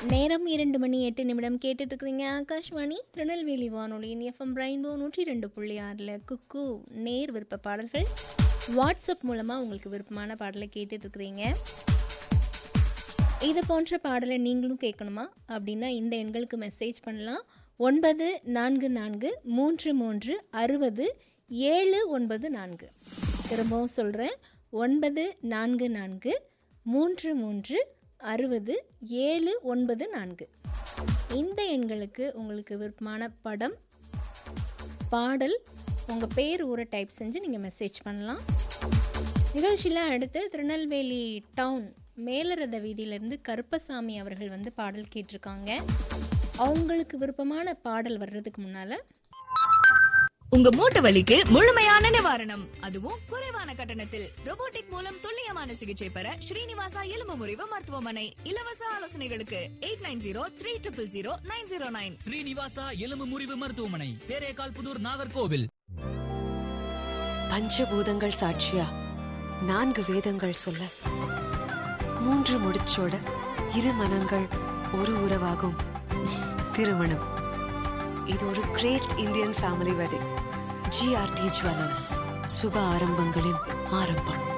நேரம் இரண்டு மணி எட்டு நிமிடம் கேட்டுட்டு இருக்கிறீங்க ஆகாஷ்வாணி திருநெல்வேலி வானொலியின் எஃப்எம் ரெயின்போ நூற்றி ரெண்டு புள்ளி ஆறில் குக்கு நேர் விருப்ப பாடல்கள் வாட்ஸ்அப் மூலமாக உங்களுக்கு விருப்பமான பாடலை கேட்டுட்டு இருக்கிறீங்க இது போன்ற பாடலை நீங்களும் கேட்கணுமா அப்படின்னா இந்த எண்களுக்கு மெசேஜ் பண்ணலாம் ஒன்பது நான்கு நான்கு மூன்று மூன்று அறுபது ஏழு ஒன்பது நான்கு திரும்பவும் சொல்கிறேன் ஒன்பது நான்கு நான்கு மூன்று மூன்று அறுபது ஏழு ஒன்பது நான்கு இந்த எண்களுக்கு உங்களுக்கு விருப்பமான படம் பாடல் உங்கள் பேர் ஊரை டைப் செஞ்சு நீங்கள் மெசேஜ் பண்ணலாம் நிகழ்ச்சியில் அடுத்து திருநெல்வேலி டவுன் மேலரத வீதியிலேருந்து கருப்பசாமி அவர்கள் வந்து பாடல் கேட்டிருக்காங்க அவங்களுக்கு விருப்பமான பாடல் வர்றதுக்கு முன்னால் உங்க மூட்டு வலிக்கு முழுமையான நிவாரணம் அதுவும் குறைவான கட்டணத்தில் robotic மூலம் துல்லியமான சிகிச்சை பெற ஸ்ரீனிவாசா எலும்பு முறிவு மருத்துவமனை இலவச ஆலோசனைகளுக்கு eight nine zero three triple zero nine zero nine Srinivasa எலும்பு முறிவு மருத்துவமனை தேரேகால் புதூர் நாகர்கோவில் பஞ்சபூதங்கள் சாட்சியா நான்கு வேதங்கள் சொல்ல மூன்று முடிச்சோட இரு மனங்கள் ஒரு உறவாகும் திருமணம் இது ஒரு great Indian family wedding GRT jewellers சுப ஆரம்பங்களின் ஆரம்பம்